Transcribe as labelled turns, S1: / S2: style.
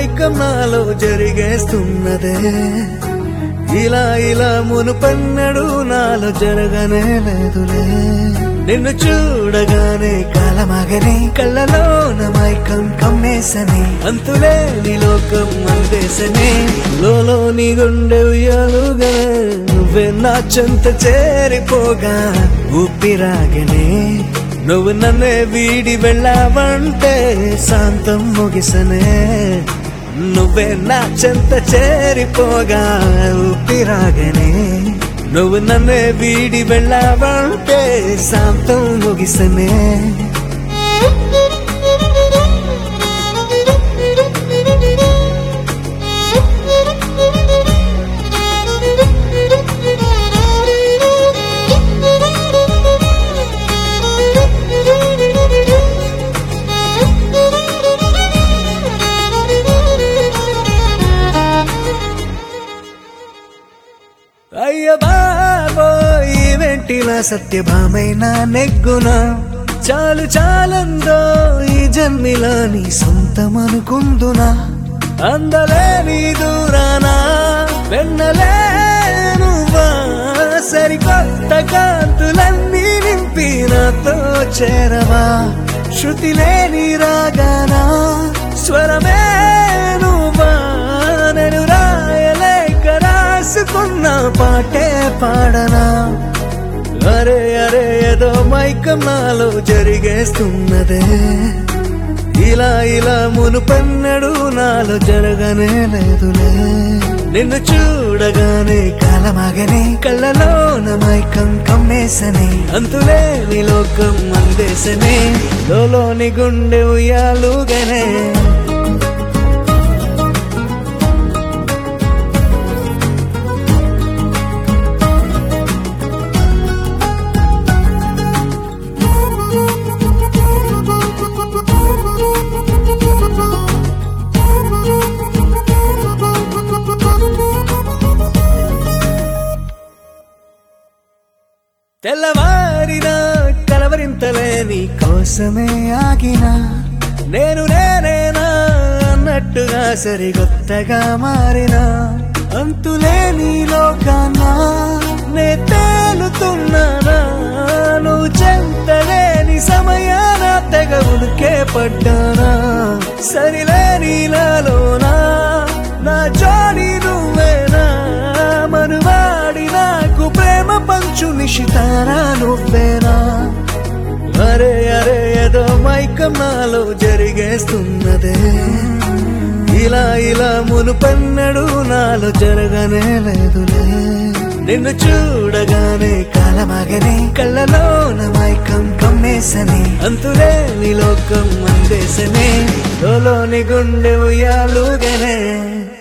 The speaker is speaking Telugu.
S1: మైకం నాలో జరిగేస్తున్నదే ఇలా ఇలా మునుపన్నడు నాలో జరగనే లేదులే నిన్ను చూడగానే కాలమగని కళ్ళలోన మైకం కమ్మేసని అంతులేని లోకం అందేసని లోలో నీ గుండె ఉయ్యాలుగా నువ్వే నా చెంత చేరిపోగా ఊపిరాగనే నువ్వు నన్నే వీడి వెళ్ళావంటే శాంతం ముగిసనే నువ్వే నా చెంత చేరిపోగా ఊపిరాగనే నువ్వు నన్నే వీడి వెళ్ళావంటే శాంతం ముగిసనే అయ్య బాబోయ్ వెంటిలా సత్యభామైన నెగ్గున చాలు చాలందో ఈ జన్మిలా నీ సొంతమనుకుందునా అందలేని దూరానా వెన్నలేనువా సరికొత్త కాంతులన్నీ నింపి నాతో చేరవా శృతి లేని రాగానా స్వరమే నువ్వా నేను రాయలేక రాసుకున్న పాటే పాడనా అరే అరే ఏదో మైకం నాలో జరిగేస్తున్నదే ఇలా ఇలా మునుపన్నడు నాలో జరగనే లేదులే నిన్ను చూడగానే కాలమాగని కళ్ళలోన మైకం కమ్మేసని అంతులేని లోకం అందేసని లోలోని గుండె ఉయ్యాలుగానే తెల్లవారిన కలవరింతలే నీ కోసమే ఆగిన నేను నేనేనా అన్నట్టుగా సరిగొత్తగా మారిన అంతులేని లోకాన నే తేలుతున్నానా నువ్వు చెంతలేని సమయాన తెగ ఉడికే పడ్డానా సరిలేని నాలోనా నా జోడి నువ్వేనా మనువాడి నాకు ప్రేమ పంచు నిశితారా నువ్వేనా అరే అరే ఏదో మైకం నాలో జరిగేస్తున్నదే ఇలా ఇలా మునుపన్నడు నాలో జరగనే లేదులే నిన్ను చూడగానే కాలమగని కళ్ళలోన మైకం కమ్మేసని అంతులేని లోకం అందేసని లోలోని గుండె ఉయ్యాలుగానే